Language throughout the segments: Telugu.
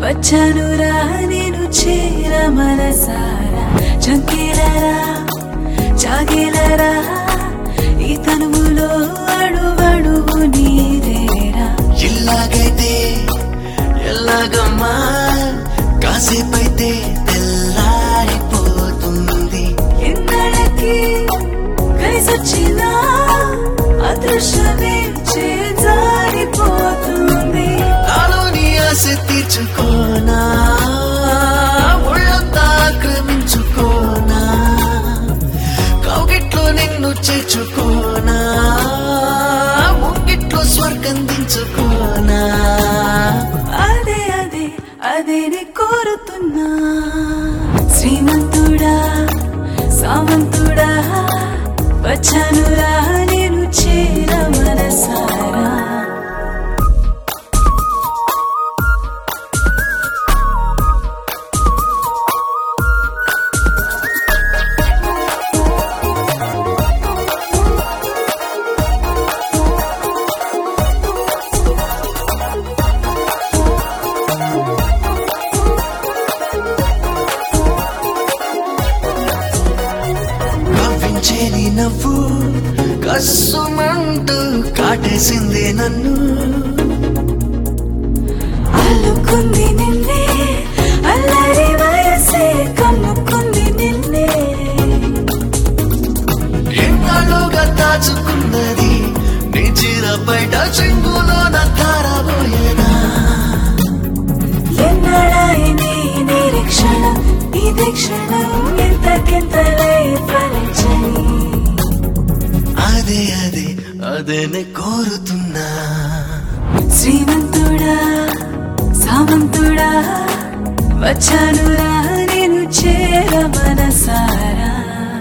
వచ్చానురా నేను చేర మనసారా చంకేలరా చాగేలరా ఈ తనువులో అడుగడుగు నీరేరా ఇల్లాగైతే ఎల్లాగమ్మా కాసేపైతే తెల్లారిపోతుంది ఎన్నడకి కలిసొచ్చిన అదృశ్యమే చేజారిపోతుంది నాలోని ఆశ తీర్చుకోనా ఒళ్ళంతా ఆక్రమించుకోనా కౌగిట్లో నిన్ను చేర్చుకోనా ముంగిట్లో స్వర్గం దించుకోనా అదే అదే అదే నే కోరుతున్నా శ్రీమంతుడా సామంతుడా వచ్చానురా నేను చేర మనసారా నవ్వించేది నవ్వు కస్సుమంటూ కాటేసింది నన్ను అల్లుకుంది నిన్నే అల్లరి వయసే కమ్ముకుంది నిన్నే ఎన్నాళ్ళుగా దాచుకున్నది నీ చీర బయట చెంగులో తారబోయేనా ఎన్నడాయని నిరీక్షణ ఇది క్షణం ఎంతకెంతలై ఫలించని అదే అదే అదేనే కోరుతున్నా శ్రీమంతుడా సామంతుడా వచ్చానురా నేను చేర మనసారా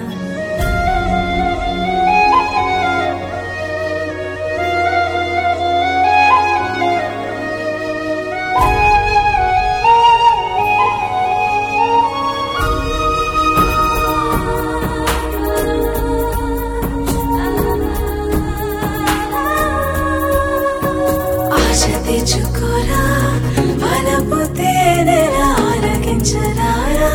ఆశ తెచ్చుకోరా బలపు తేనెలా ఆరగించరారా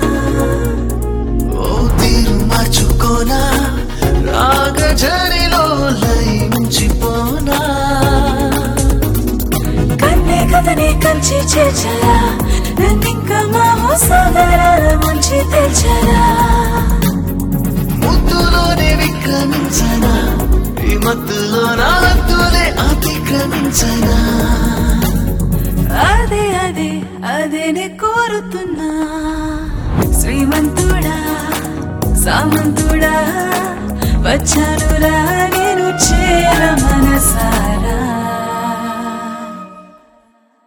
ఓ తీరు మార్చుకోనా రాగజరిలో లయించిపోనా కన్నే కథనే కంచి చేర్చరా నన్నింక మా సోదరాల ముంచి తెచ్చరా ముద్దులోనే విక్రమించనా ఈ మత్తులో నా హద్దులే అతిక్రమించనా అదే అదే అదే నే కోరుతున్నా శ్రీమంతుడా సామంతుడా వచ్చానురా నేను చేర మనసా